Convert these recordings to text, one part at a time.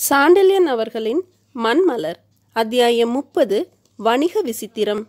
சாண்டில்யன் அவர்களின் மண்மலர் அத்தியாயம் முப்பது வணிக விசித்திரம்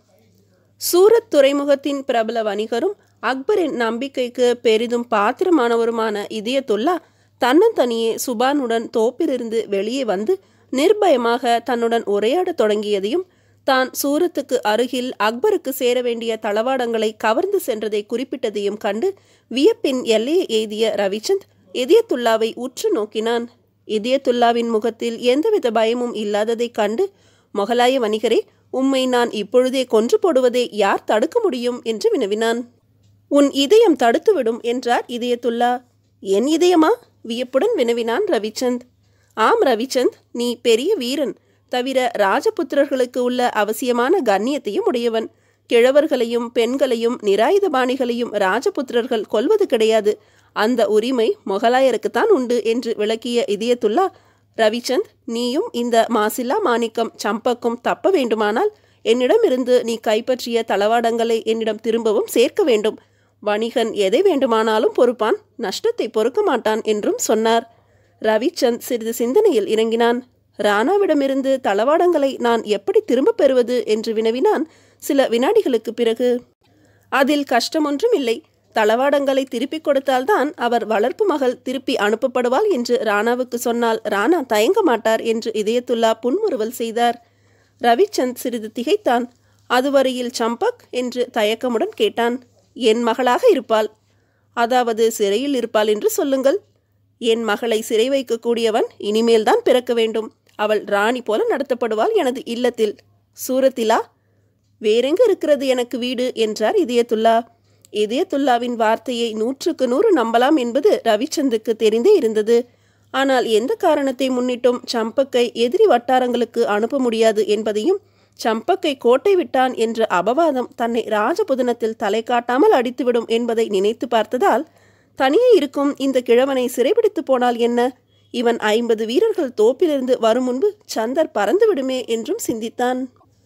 சூரத் துறைமுகத்தின் பிரபல வணிகரும் அக்பரின் நம்பிக்கைக்கு பெரிதும் பாத்திரமானவருமான இதயத்துல்லா தன்னந்தனியே சுபானுடன் தோப்பிலிருந்து வெளியே வந்து நிர்பயமாக தன்னுடன் உரையாடத் தொடங்கியதையும் தான் சூரத்துக்கு அருகில் அக்பருக்கு சேர வேண்டிய தளவாடங்களை கவர்ந்து சென்றதை குறிப்பிட்டதையும் கண்டு வியப்பின் எல்லையை எய்திய ரவிச்சந்த் இதயத்துல்லாவை உற்று நோக்கினான் இதயத்துல்லாவின் முகத்தில் எந்தவித பயமும் இல்லாததைக் கண்டு மொகலாய வணிகரே உம்மை நான் இப்பொழுதே கொன்று போடுவதை யார் தடுக்க முடியும் என்று வினவினான் உன் இதயம் தடுத்துவிடும் என்றார் இதயத்துல்லா என் இதயமா வியப்புடன் வினவினான் ரவிச்சந்த் ஆம் ரவிச்சந்த் நீ பெரிய வீரன் தவிர ராஜபுத்திரர்களுக்கு உள்ள அவசியமான கண்ணியத்தையும் உடையவன் கிழவர்களையும் பெண்களையும் நிராயுதபாணிகளையும் ராஜபுத்திரர்கள் கொல்வது கிடையாது அந்த உரிமை மொகலாயருக்குத்தான் உண்டு என்று விளக்கிய இதயத்துல்லா ரவிச்சந்த் நீயும் இந்த மாசில்லா மாணிக்கம் சம்பக்கும் தப்ப வேண்டுமானால் என்னிடமிருந்து நீ கைப்பற்றிய தளவாடங்களை என்னிடம் திரும்பவும் சேர்க்க வேண்டும் வணிகன் எதை வேண்டுமானாலும் பொறுப்பான் நஷ்டத்தை பொறுக்க மாட்டான் என்றும் சொன்னார் ரவிச்சந்த் சிறிது சிந்தனையில் இறங்கினான் ராணாவிடமிருந்து தளவாடங்களை நான் எப்படி திரும்பப் பெறுவது என்று வினவினான் சில வினாடிகளுக்கு பிறகு அதில் கஷ்டமொன்றும் இல்லை தளவாடங்களை திருப்பிக் கொடுத்தால்தான் அவர் வளர்ப்பு மகள் திருப்பி அனுப்பப்படுவாள் என்று ராணாவுக்கு சொன்னால் ராணா தயங்க மாட்டார் என்று இதயத்துல்லா புன்முறுவல் செய்தார் ரவிச்சந்த் சிறிது திகைத்தான் அதுவரையில் சம்பக் என்று தயக்கமுடன் கேட்டான் என் மகளாக இருப்பாள் அதாவது சிறையில் இருப்பாள் என்று சொல்லுங்கள் என் மகளை சிறை வைக்கக்கூடியவன் இனிமேல்தான் பிறக்க வேண்டும் அவள் ராணி போல நடத்தப்படுவாள் எனது இல்லத்தில் சூரத்திலா வேறெங்க இருக்கிறது எனக்கு வீடு என்றார் இதயத்துல்லா இதயத்துல்லாவின் வார்த்தையை நூற்றுக்கு நூறு நம்பலாம் என்பது ரவிச்சந்துக்கு தெரிந்தே இருந்தது ஆனால் எந்த காரணத்தை முன்னிட்டும் சம்பக்கை எதிரி வட்டாரங்களுக்கு அனுப்ப முடியாது என்பதையும் சம்பக்கை கோட்டை விட்டான் என்ற அபவாதம் தன்னை ராஜபுதனத்தில் தலை காட்டாமல் அடித்துவிடும் என்பதை நினைத்து பார்த்ததால் தனியே இருக்கும் இந்த கிழவனை சிறைபிடித்து போனால் என்ன இவன் ஐம்பது வீரர்கள் தோப்பிலிருந்து வரும் முன்பு சந்தர் பறந்துவிடுமே என்றும் சிந்தித்தான்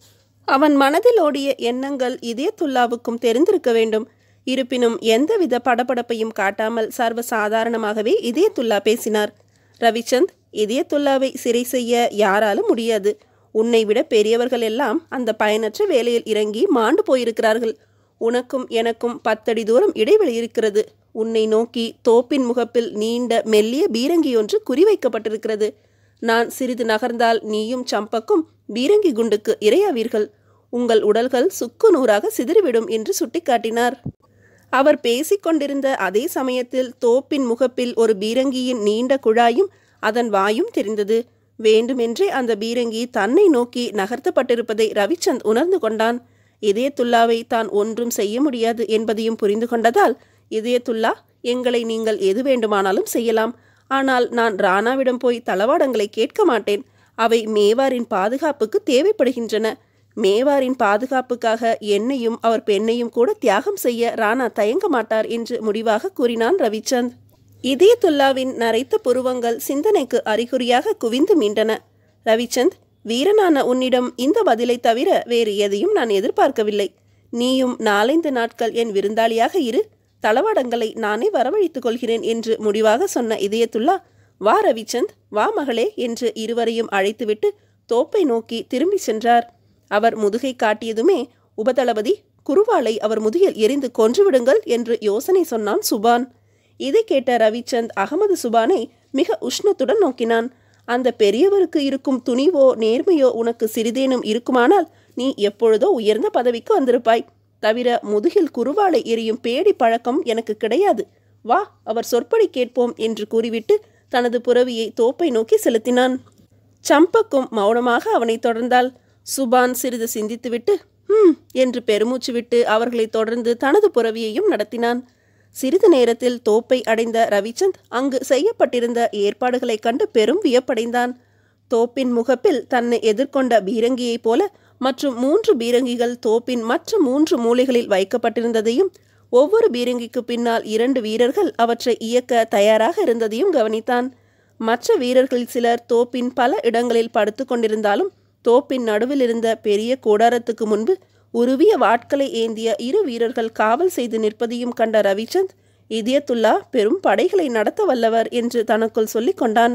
அவன் மனதில் ஓடிய எண்ணங்கள் இதயத்துல்லாவுக்கும் தெரிந்திருக்க வேண்டும் இருப்பினும் எந்தவித படபடப்பையும் காட்டாமல் சர்வ சாதாரணமாகவே இதயத்துல்லா பேசினார் ரவிச்சந்த் இதயத்துல்லாவை சிறை செய்ய யாராலும் முடியாது உன்னை விட பெரியவர்கள் எல்லாம் அந்த பயனற்ற வேலையில் இறங்கி மாண்டு போயிருக்கிறார்கள் உனக்கும் எனக்கும் பத்தடி தூரம் இடைவெளி இருக்கிறது உன்னை நோக்கி தோப்பின் முகப்பில் நீண்ட மெல்லிய பீரங்கி ஒன்று குறிவைக்கப்பட்டிருக்கிறது நான் சிறிது நகர்ந்தால் நீயும் சம்பக்கும் பீரங்கி குண்டுக்கு இரையாவீர்கள் உங்கள் உடல்கள் சுக்கு நூறாக சிதறிவிடும் என்று சுட்டிக்காட்டினார் அவர் பேசிக்கொண்டிருந்த அதே சமயத்தில் தோப்பின் முகப்பில் ஒரு பீரங்கியின் நீண்ட குழாயும் அதன் வாயும் தெரிந்தது வேண்டுமென்றே அந்த பீரங்கி தன்னை நோக்கி நகர்த்தப்பட்டிருப்பதை ரவிச்சந்த் உணர்ந்து கொண்டான் இதயத்துல்லாவை தான் ஒன்றும் செய்ய முடியாது என்பதையும் புரிந்து கொண்டதால் இதயத்துல்லா எங்களை நீங்கள் எது வேண்டுமானாலும் செய்யலாம் ஆனால் நான் ராணாவிடம் போய் தளவாடங்களை கேட்க மாட்டேன் அவை மேவாரின் பாதுகாப்புக்கு தேவைப்படுகின்றன மேவாரின் பாதுகாப்புக்காக என்னையும் அவர் பெண்ணையும் கூட தியாகம் செய்ய ராணா தயங்க மாட்டார் என்று முடிவாக கூறினான் ரவிச்சந்த் இதயத்துல்லாவின் நரைத்த புருவங்கள் சிந்தனைக்கு அறிகுறியாக குவிந்து மீண்டன ரவிச்சந்த் வீரனான உன்னிடம் இந்த பதிலை தவிர வேறு எதையும் நான் எதிர்பார்க்கவில்லை நீயும் நாலைந்து நாட்கள் என் விருந்தாளியாக இரு தளவாடங்களை நானே வரவழைத்துக் கொள்கிறேன் என்று முடிவாக சொன்ன இதயத்துல்லா வா ரவிச்சந்த் வா மகளே என்று இருவரையும் அழைத்துவிட்டு தோப்பை நோக்கி திரும்பி சென்றார் அவர் முதுகை காட்டியதுமே உபதளபதி குருவாளை அவர் முதுகில் எரிந்து கொன்றுவிடுங்கள் என்று யோசனை சொன்னான் சுபான் இதை கேட்ட ரவிச்சந்த் அகமது சுபானை மிக உஷ்ணத்துடன் நோக்கினான் அந்த பெரியவருக்கு இருக்கும் துணிவோ நேர்மையோ உனக்கு சிறிதேனும் இருக்குமானால் நீ எப்பொழுதோ உயர்ந்த பதவிக்கு வந்திருப்பாய் தவிர முதுகில் குருவாளை எரியும் பேடி பழக்கம் எனக்கு கிடையாது வா அவர் சொற்படி கேட்போம் என்று கூறிவிட்டு தனது புறவியை தோப்பை நோக்கி செலுத்தினான் சம்பக்கும் மௌனமாக அவனை தொடர்ந்தால் சுபான் சிறிது சிந்தித்துவிட்டு ஹம் என்று பெருமூச்சு விட்டு அவர்களை தொடர்ந்து தனது புறவியையும் நடத்தினான் சிறிது நேரத்தில் தோப்பை அடைந்த ரவிச்சந்த் அங்கு செய்யப்பட்டிருந்த ஏற்பாடுகளைக் கண்டு பெரும் வியப்படைந்தான் தோப்பின் முகப்பில் தன்னை எதிர்கொண்ட பீரங்கியைப் போல மற்றும் மூன்று பீரங்கிகள் தோப்பின் மற்ற மூன்று மூலைகளில் வைக்கப்பட்டிருந்ததையும் ஒவ்வொரு பீரங்கிக்கு பின்னால் இரண்டு வீரர்கள் அவற்றை இயக்க தயாராக இருந்ததையும் கவனித்தான் மற்ற வீரர்களில் சிலர் தோப்பின் பல இடங்களில் படுத்து கொண்டிருந்தாலும் தோப்பின் நடுவில் இருந்த பெரிய கூடாரத்துக்கு முன்பு உருவிய வாட்களை ஏந்திய இரு வீரர்கள் காவல் செய்து நிற்பதையும் கண்ட ரவிச்சந்த் இதயத்துல்லா பெரும் படைகளை நடத்த வல்லவர் என்று தனக்குள் சொல்லிக் கொண்டான்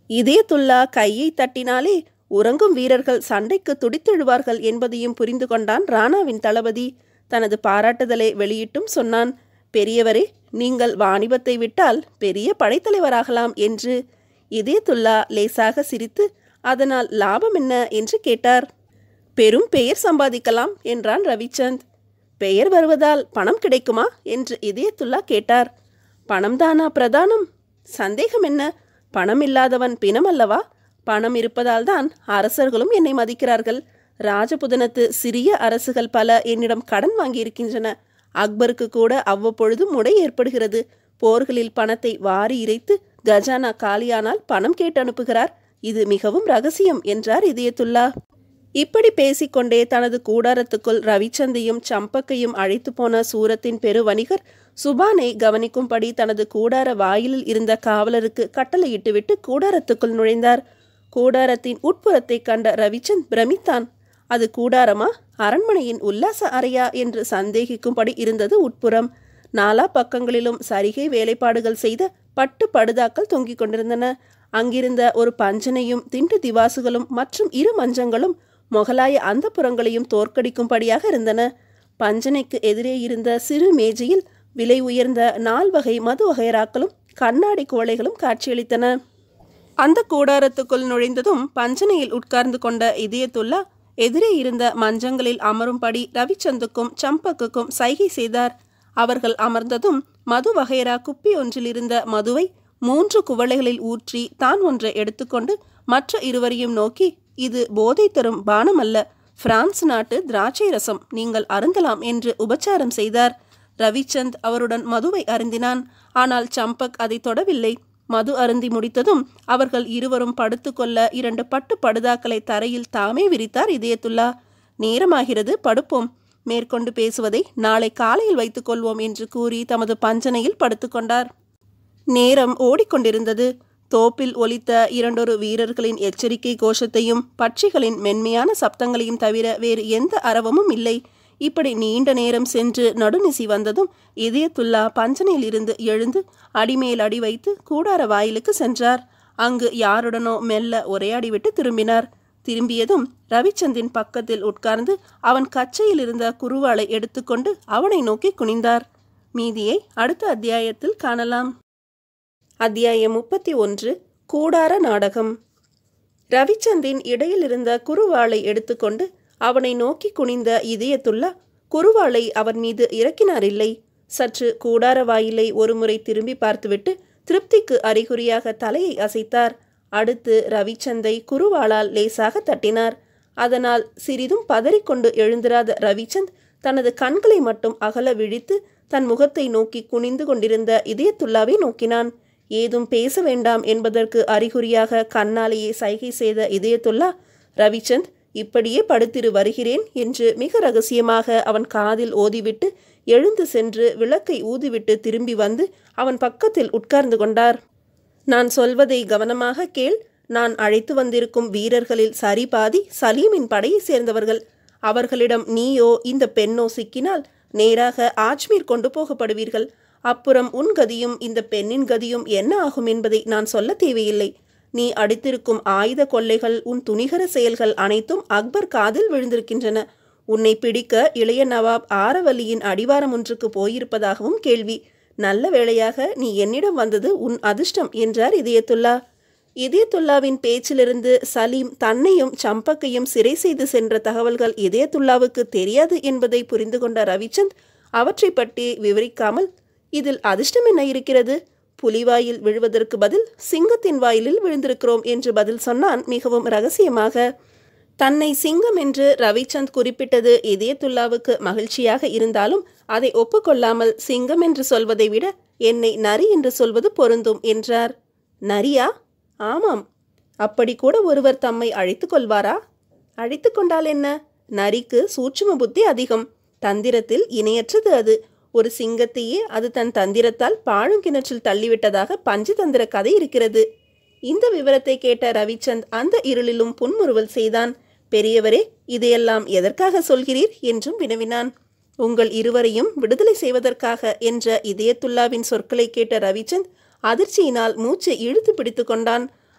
இதயத்துல்லா கையை தட்டினாலே உறங்கும் வீரர்கள் சண்டைக்கு துடித்தெழுவார்கள் என்பதையும் புரிந்து கொண்டான் ராணாவின் தளபதி தனது பாராட்டுதலை வெளியிட்டும் சொன்னான் பெரியவரே நீங்கள் வாணிபத்தை விட்டால் பெரிய படைத்தலைவராகலாம் என்று இதயத்துல்லா லேசாக சிரித்து அதனால் லாபம் என்ன என்று கேட்டார் பெரும் பெயர் சம்பாதிக்கலாம் என்றான் ரவிச்சந்த் பெயர் வருவதால் பணம் கிடைக்குமா என்று இதயத்துல்லா கேட்டார் பணம்தானா பிரதானம் சந்தேகம் என்ன பணம் இல்லாதவன் பிணம் அல்லவா பணம் இருப்பதால் தான் அரசர்களும் என்னை மதிக்கிறார்கள் ராஜபுதனத்து சிறிய அரசுகள் பல என்னிடம் கடன் வாங்கியிருக்கின்றன அக்பருக்கு கூட அவ்வப்பொழுது முடை ஏற்படுகிறது போர்களில் பணத்தை வாரி இறைத்து கஜானா காலியானால் பணம் கேட்டு அனுப்புகிறார் இது மிகவும் ரகசியம் என்றார் இதயத்துல்லா இப்படி பேசிக்கொண்டே தனது கூடாரத்துக்குள் ரவிச்சந்தையும் சம்பக்கையும் அழைத்து போன சூரத்தின் பெரு வணிகர் சுபானை கவனிக்கும்படி தனது கூடார வாயிலில் இருந்த காவலருக்கு கட்டளையிட்டுவிட்டு கூடாரத்துக்குள் நுழைந்தார் கூடாரத்தின் உட்புறத்தை கண்ட ரவிச்சந்த் பிரமித்தான் அது கூடாரமா அரண்மனையின் உல்லாச அறையா என்று சந்தேகிக்கும்படி இருந்தது உட்புறம் நாலா பக்கங்களிலும் சரிகை வேலைப்பாடுகள் செய்த பட்டு படுதாக்கள் தொங்கிக் கொண்டிருந்தன அங்கிருந்த ஒரு பஞ்சனையும் திண்டு திவாசுகளும் மற்றும் இரு மஞ்சங்களும் மொகலாய அந்த புறங்களையும் தோற்கடிக்கும்படியாக இருந்தன பஞ்சனைக்கு எதிரே இருந்த சிறு மேஜையில் விலை உயர்ந்த நால்வகை மது வகைராக்களும் கண்ணாடி குவளைகளும் காட்சியளித்தன அந்த கூடாரத்துக்குள் நுழைந்ததும் பஞ்சனையில் உட்கார்ந்து கொண்ட இதயத்துல்லா எதிரே இருந்த மஞ்சங்களில் அமரும்படி ரவிச்சந்துக்கும் சம்பக்குக்கும் சைகை செய்தார் அவர்கள் அமர்ந்ததும் மது வகைரா குப்பி ஒன்றில் இருந்த மதுவை மூன்று குவளைகளில் ஊற்றி தான் ஒன்றை எடுத்துக்கொண்டு மற்ற இருவரையும் நோக்கி இது போதை தரும் பானம் அல்ல பிரான்ஸ் நாட்டு திராட்சை ரசம் நீங்கள் அருந்தலாம் என்று உபச்சாரம் செய்தார் ரவிச்சந்த் அவருடன் மதுவை அருந்தினான் ஆனால் சம்பக் அதை தொடவில்லை மது அருந்தி முடித்ததும் அவர்கள் இருவரும் படுத்துக்கொள்ள இரண்டு பட்டு படுதாக்களை தரையில் தாமே விரித்தார் இதயத்துல்லா நேரமாகிறது படுப்போம் மேற்கொண்டு பேசுவதை நாளை காலையில் வைத்துக்கொள்வோம் என்று கூறி தமது பஞ்சனையில் படுத்துக்கொண்டார் நேரம் ஓடிக்கொண்டிருந்தது தோப்பில் ஒலித்த இரண்டொரு வீரர்களின் எச்சரிக்கை கோஷத்தையும் பட்சிகளின் மென்மையான சப்தங்களையும் தவிர வேறு எந்த அரவமும் இல்லை இப்படி நீண்ட நேரம் சென்று நடுநிசி வந்ததும் இதயத்துல்லா பஞ்சனையில் இருந்து எழுந்து அடிமேல் அடி வைத்து கூடார வாயிலுக்கு சென்றார் அங்கு யாருடனோ மெல்ல உரையாடிவிட்டு திரும்பினார் திரும்பியதும் ரவிச்சந்தின் பக்கத்தில் உட்கார்ந்து அவன் கச்சையில் இருந்த குருவாளை எடுத்துக்கொண்டு அவனை நோக்கி குனிந்தார் மீதியை அடுத்த அத்தியாயத்தில் காணலாம் அத்தியாயம் முப்பத்தி ஒன்று கூடார நாடகம் ரவிச்சந்தின் இடையில் இருந்த குருவாளை எடுத்துக்கொண்டு அவனை நோக்கி குனிந்த இதயத்துள்ள குருவாளை அவன் மீது இறக்கினார் இல்லை சற்று கூடார வாயிலை ஒருமுறை திரும்பி பார்த்துவிட்டு திருப்திக்கு அறிகுறியாக தலையை அசைத்தார் அடுத்து ரவிச்சந்தை குருவாளால் லேசாக தட்டினார் அதனால் சிறிதும் பதறிக்கொண்டு எழுந்திராத ரவிச்சந்த் தனது கண்களை மட்டும் அகல விழித்து தன் முகத்தை நோக்கி குனிந்து கொண்டிருந்த இதயத்துல்லாவை நோக்கினான் ஏதும் பேச வேண்டாம் என்பதற்கு அறிகுறியாக கண்ணாலேயே சைகை செய்த இதயத்துல்லா ரவிச்சந்த் இப்படியே படுத்திரு வருகிறேன் என்று மிக ரகசியமாக அவன் காதில் ஓதிவிட்டு எழுந்து சென்று விளக்கை ஊதிவிட்டு திரும்பி வந்து அவன் பக்கத்தில் உட்கார்ந்து கொண்டார் நான் சொல்வதை கவனமாக கேள் நான் அழைத்து வந்திருக்கும் வீரர்களில் சரிபாதி சலீமின் படையை சேர்ந்தவர்கள் அவர்களிடம் நீயோ இந்த பெண்ணோ சிக்கினால் நேராக ஆஜ்மீர் கொண்டு போகப்படுவீர்கள் அப்புறம் உன் கதியும் இந்த பெண்ணின் கதியும் என்ன ஆகும் என்பதை நான் சொல்ல தேவையில்லை நீ அடித்திருக்கும் ஆயுத கொள்ளைகள் உன் துணிகர செயல்கள் அனைத்தும் அக்பர் காதில் விழுந்திருக்கின்றன உன்னை பிடிக்க இளைய நவாப் ஆரவல்லியின் அடிவாரம் ஒன்றுக்கு போயிருப்பதாகவும் கேள்வி நல்ல வேளையாக நீ என்னிடம் வந்தது உன் அதிர்ஷ்டம் என்றார் இதயத்துல்லா இதயத்துல்லாவின் பேச்சிலிருந்து சலீம் தன்னையும் சம்பக்கையும் சிறை செய்து சென்ற தகவல்கள் இதயத்துல்லாவுக்கு தெரியாது என்பதை புரிந்து கொண்ட ரவிச்சந்த் அவற்றை பற்றி விவரிக்காமல் இதில் அதிர்ஷ்டம் என்ன இருக்கிறது புலிவாயில் விழுவதற்கு பதில் சிங்கத்தின் வாயிலில் விழுந்திருக்கிறோம் என்று பதில் சொன்னான் மிகவும் ரகசியமாக தன்னை சிங்கம் என்று ரவிச்சந்த் குறிப்பிட்டது இதயத்துல்லாவுக்கு மகிழ்ச்சியாக இருந்தாலும் அதை ஒப்புக்கொள்ளாமல் சிங்கம் என்று சொல்வதை விட என்னை நரி என்று சொல்வது பொருந்தும் என்றார் நரியா ஆமாம் அப்படி கூட ஒருவர் தம்மை அழைத்து கொள்வாரா அழைத்து கொண்டால் என்ன நரிக்கு சூட்சும புத்தி அதிகம் தந்திரத்தில் இணையற்றது அது ஒரு சிங்கத்தையே அது தன் தந்திரத்தால் பாழுங்கிணற்றில் தள்ளிவிட்டதாக பஞ்சதந்திர கதை இருக்கிறது இந்த விவரத்தை கேட்ட ரவிச்சந்த் அந்த இருளிலும் புன்முறுவல் செய்தான் பெரியவரே இதையெல்லாம் எதற்காக சொல்கிறீர் என்றும் வினவினான் உங்கள் இருவரையும் விடுதலை செய்வதற்காக என்ற இதயத்துல்லாவின் சொற்களை கேட்ட ரவிச்சந்த் அதிர்ச்சியினால் மூச்சை இழுத்து பிடித்து கொண்டான்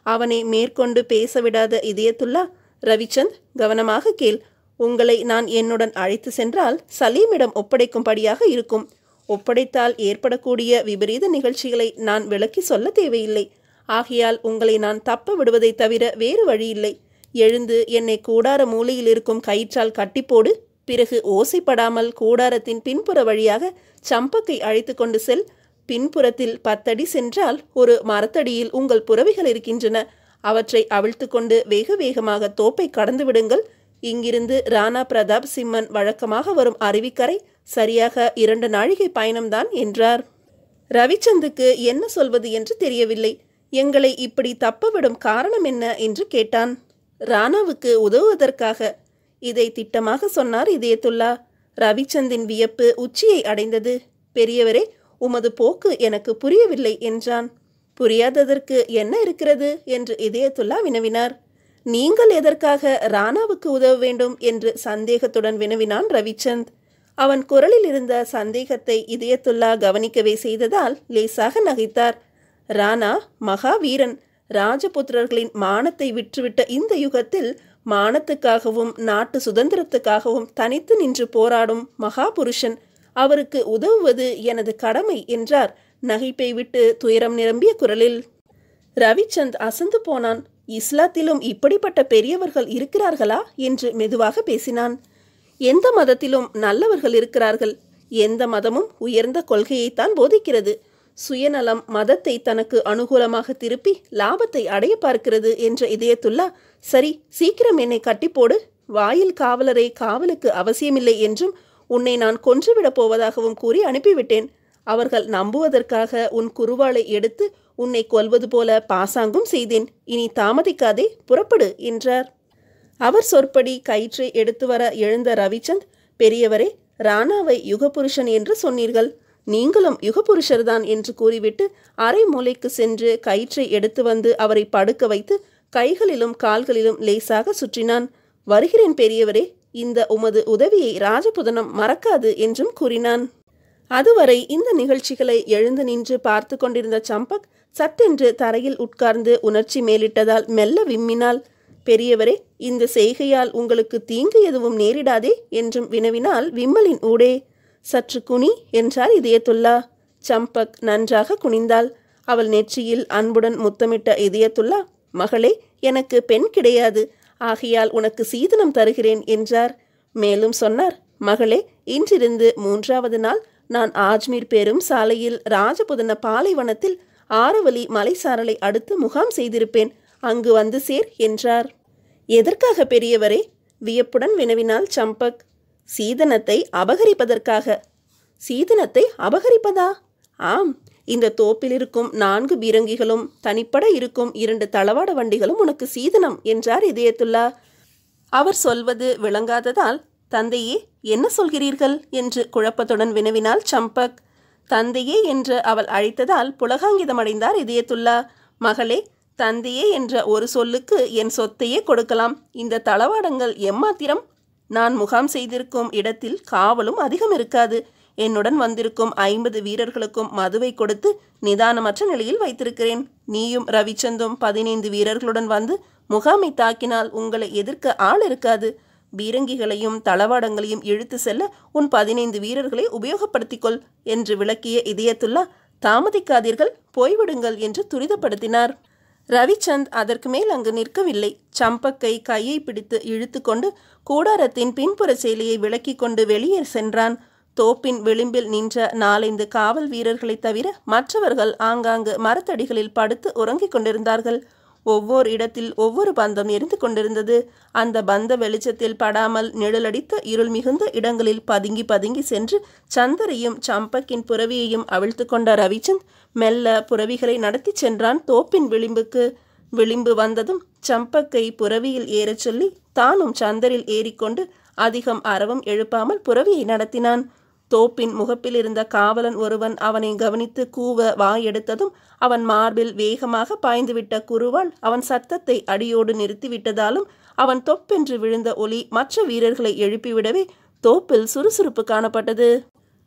அவனை மேற்கொண்டு பேசவிடாத இதயத்துல்லா ரவிச்சந்த் கவனமாக கேள் உங்களை நான் என்னுடன் அழைத்து சென்றால் சலீமிடம் ஒப்படைக்கும்படியாக இருக்கும் ஒப்படைத்தால் ஏற்படக்கூடிய விபரீத நிகழ்ச்சிகளை நான் விளக்கி சொல்ல தேவையில்லை ஆகையால் உங்களை நான் தப்ப விடுவதை தவிர வேறு வழியில்லை எழுந்து என்னை கூடார மூலையில் இருக்கும் கயிற்றால் கட்டிப்போடு பிறகு ஓசைப்படாமல் கூடாரத்தின் பின்புற வழியாக சம்பக்கை அழைத்து கொண்டு செல் பின்புறத்தில் பத்தடி சென்றால் ஒரு மரத்தடியில் உங்கள் புறவிகள் இருக்கின்றன அவற்றை அவிழ்த்து கொண்டு வேக வேகமாக தோப்பை கடந்து விடுங்கள் இங்கிருந்து ராணா பிரதாப் சிம்மன் வழக்கமாக வரும் அருவிக்கரை சரியாக இரண்டு நாழிகை பயணம்தான் என்றார் ரவிச்சந்துக்கு என்ன சொல்வது என்று தெரியவில்லை எங்களை இப்படி தப்பவிடும் காரணம் என்ன என்று கேட்டான் ராணாவுக்கு உதவுவதற்காக இதை திட்டமாக சொன்னார் இதயத்துல்லா ரவிச்சந்தின் வியப்பு உச்சியை அடைந்தது பெரியவரே உமது போக்கு எனக்கு புரியவில்லை என்றான் புரியாததற்கு என்ன இருக்கிறது என்று இதயத்துல்லா வினவினார் நீங்கள் எதற்காக ராணாவுக்கு உதவ வேண்டும் என்று சந்தேகத்துடன் வினவினான் ரவிச்சந்த் அவன் குரலில் இருந்த சந்தேகத்தை இதயத்துல்லா கவனிக்கவே செய்ததால் லேசாக நகைத்தார் ராணா மகாவீரன் ராஜபுத்திரர்களின் மானத்தை விற்றுவிட்ட இந்த யுகத்தில் மானத்துக்காகவும் நாட்டு சுதந்திரத்துக்காகவும் தனித்து நின்று போராடும் மகாபுருஷன் அவருக்கு உதவுவது எனது கடமை என்றார் நகைப்பை விட்டு துயரம் நிரம்பிய குரலில் ரவிச்சந்த் அசந்து போனான் இஸ்லாத்திலும் இப்படிப்பட்ட பெரியவர்கள் இருக்கிறார்களா என்று மெதுவாக பேசினான் எந்த மதத்திலும் நல்லவர்கள் இருக்கிறார்கள் எந்த மதமும் உயர்ந்த கொள்கையைத்தான் போதிக்கிறது சுயநலம் மதத்தை தனக்கு அனுகூலமாக திருப்பி லாபத்தை அடைய பார்க்கிறது என்ற இதயத்துல்லா சரி சீக்கிரம் என்னை கட்டிப்போடு வாயில் காவலரை காவலுக்கு அவசியமில்லை என்றும் உன்னை நான் கொன்றுவிடப் போவதாகவும் கூறி அனுப்பிவிட்டேன் அவர்கள் நம்புவதற்காக உன் குருவாளை எடுத்து உன்னை கொல்வது போல பாசாங்கும் செய்தேன் இனி தாமதிக்காதே புறப்படு என்றார் அவர் சொற்படி கயிற்றை எடுத்து வர எழுந்த ரவிச்சந்த் பெரியவரே ராணாவை யுகபுருஷன் என்று சொன்னீர்கள் நீங்களும் யுகபுருஷர்தான் என்று கூறிவிட்டு அரை மூலைக்கு சென்று கயிற்றை எடுத்து வந்து அவரை படுக்க வைத்து கைகளிலும் கால்களிலும் லேசாக சுற்றினான் வருகிறேன் பெரியவரே இந்த உமது உதவியை ராஜபுதனம் மறக்காது என்றும் கூறினான் அதுவரை இந்த நிகழ்ச்சிகளை எழுந்து நின்று பார்த்து கொண்டிருந்த சம்பக் சட்டென்று தரையில் உட்கார்ந்து உணர்ச்சி மேலிட்டதால் மெல்ல விம்மினாள் பெரியவரே இந்த செய்கையால் உங்களுக்கு தீங்கு எதுவும் நேரிடாதே என்றும் வினவினால் விம்மலின் ஊடே சற்று குனி என்றார் இதயத்துல்லா சம்பக் நன்றாக குனிந்தாள் அவள் நெற்றியில் அன்புடன் முத்தமிட்ட இதயத்துல்லா மகளே எனக்கு பெண் கிடையாது ஆகையால் உனக்கு சீதனம் தருகிறேன் என்றார் மேலும் சொன்னார் மகளே இன்றிருந்து மூன்றாவது நாள் நான் ஆஜ்மீர் பெரும் சாலையில் ராஜபுதன பாலைவனத்தில் ஆரவலி மலைசாரலை அடுத்து முகாம் செய்திருப்பேன் அங்கு வந்து சேர் என்றார் எதற்காக பெரியவரே வியப்புடன் வினவினாள் சம்பக் சீதனத்தை அபகரிப்பதற்காக சீதனத்தை அபகரிப்பதா ஆம் இந்த தோப்பில் இருக்கும் நான்கு பீரங்கிகளும் தனிப்பட இருக்கும் இரண்டு தளவாட வண்டிகளும் உனக்கு சீதனம் என்றார் இதயத்துல்லா அவர் சொல்வது விளங்காததால் தந்தையே என்ன சொல்கிறீர்கள் என்று குழப்பத்துடன் வினவினாள் சம்பக் தந்தையே என்று அவள் அழைத்ததால் புலகாங்கிதமடைந்தார் இதயத்துல்லா மகளே தந்தையே என்ற ஒரு சொல்லுக்கு என் சொத்தையே கொடுக்கலாம் இந்த தளவாடங்கள் எம்மாத்திரம் நான் முகாம் செய்திருக்கும் இடத்தில் காவலும் அதிகம் இருக்காது என்னுடன் வந்திருக்கும் ஐம்பது வீரர்களுக்கும் மதுவை கொடுத்து நிதானமற்ற நிலையில் வைத்திருக்கிறேன் நீயும் ரவிச்சந்தும் பதினைந்து வீரர்களுடன் வந்து முகாமை தாக்கினால் உங்களை எதிர்க்க ஆள் இருக்காது பீரங்கிகளையும் தளவாடங்களையும் இழுத்து செல்ல உன் பதினைந்து வீரர்களை உபயோகப்படுத்திக் கொள் என்று விளக்கிய இதயத்துல்லா தாமதிக்காதீர்கள் போய்விடுங்கள் என்று துரிதப்படுத்தினார் ரவிச்சந்த் அதற்கு மேல் அங்கு நிற்கவில்லை சம்பக்கை கையை பிடித்து இழுத்து கொண்டு கூடாரத்தின் பின்புற சேலையை விலக்கிக் கொண்டு வெளியே சென்றான் தோப்பின் விளிம்பில் நின்ற நாலைந்து காவல் வீரர்களைத் தவிர மற்றவர்கள் ஆங்காங்கு மரத்தடிகளில் படுத்து உறங்கிக் கொண்டிருந்தார்கள் ஒவ்வொரு இடத்தில் ஒவ்வொரு பந்தம் எரிந்து கொண்டிருந்தது அந்த பந்த வெளிச்சத்தில் படாமல் நிழலடித்த இருள் மிகுந்த இடங்களில் பதுங்கி பதுங்கி சென்று சந்தரையும் சம்பக்கின் புறவியையும் அவிழ்த்து கொண்ட ரவிச்சந்த் மெல்ல புறவிகளை நடத்திச் சென்றான் தோப்பின் விளிம்புக்கு விளிம்பு வந்ததும் சம்பக்கை புறவியில் ஏறச் சொல்லி தானும் சந்தரில் ஏறிக்கொண்டு அதிகம் அரவம் எழுப்பாமல் புறவியை நடத்தினான் தோப்பின் முகப்பில் இருந்த காவலன் ஒருவன் அவனை கவனித்து கூவ வாயெடுத்ததும் அவன் மார்பில் வேகமாக பாய்ந்துவிட்ட குருவால் அவன் சத்தத்தை அடியோடு நிறுத்திவிட்டதாலும் அவன் தொப்பென்று விழுந்த ஒலி மற்ற வீரர்களை எழுப்பிவிடவே தோப்பில் சுறுசுறுப்பு காணப்பட்டது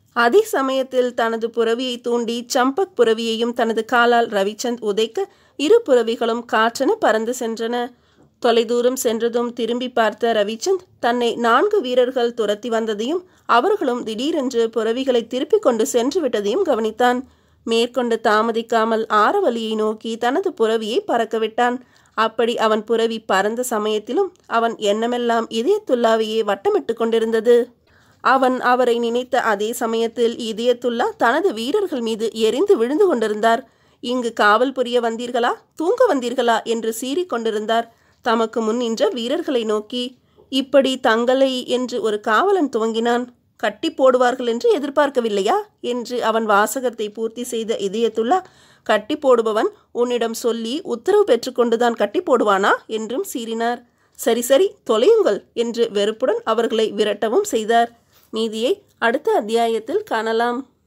அதே சமயத்தில் தனது புறவியை தூண்டி சம்பக் புறவியையும் தனது காலால் ரவிச்சந்த் உதைக்க இரு புறவிகளும் காற்றென பறந்து சென்றன தொலைதூரம் சென்றதும் திரும்பி பார்த்த ரவிச்சந்த் தன்னை நான்கு வீரர்கள் துரத்தி வந்ததையும் அவர்களும் திடீரென்று புறவிகளை திருப்பிக் கொண்டு சென்று விட்டதையும் கவனித்தான் மேற்கொண்டு தாமதிக்காமல் ஆரவலியை நோக்கி தனது புறவியை பறக்கவிட்டான் அப்படி அவன் புறவி பறந்த சமயத்திலும் அவன் எண்ணமெல்லாம் இதயத்துல்லாவையே வட்டமிட்டு கொண்டிருந்தது அவன் அவரை நினைத்த அதே சமயத்தில் இதயத்துல்லா தனது வீரர்கள் மீது எரிந்து விழுந்து கொண்டிருந்தார் இங்கு காவல் புரிய வந்தீர்களா தூங்க வந்தீர்களா என்று சீறிக் கொண்டிருந்தார் தமக்கு முன் நின்ற வீரர்களை நோக்கி இப்படி தங்களை என்று ஒரு காவலன் துவங்கினான் கட்டி போடுவார்கள் என்று எதிர்பார்க்கவில்லையா என்று அவன் வாசகத்தை பூர்த்தி செய்த இதயத்துல்லா கட்டி போடுபவன் உன்னிடம் சொல்லி உத்தரவு பெற்றுக்கொண்டுதான் கட்டி போடுவானா என்றும் சீறினார் சரி சரி தொலையுங்கள் என்று வெறுப்புடன் அவர்களை விரட்டவும் செய்தார் மீதியை அடுத்த அத்தியாயத்தில் காணலாம்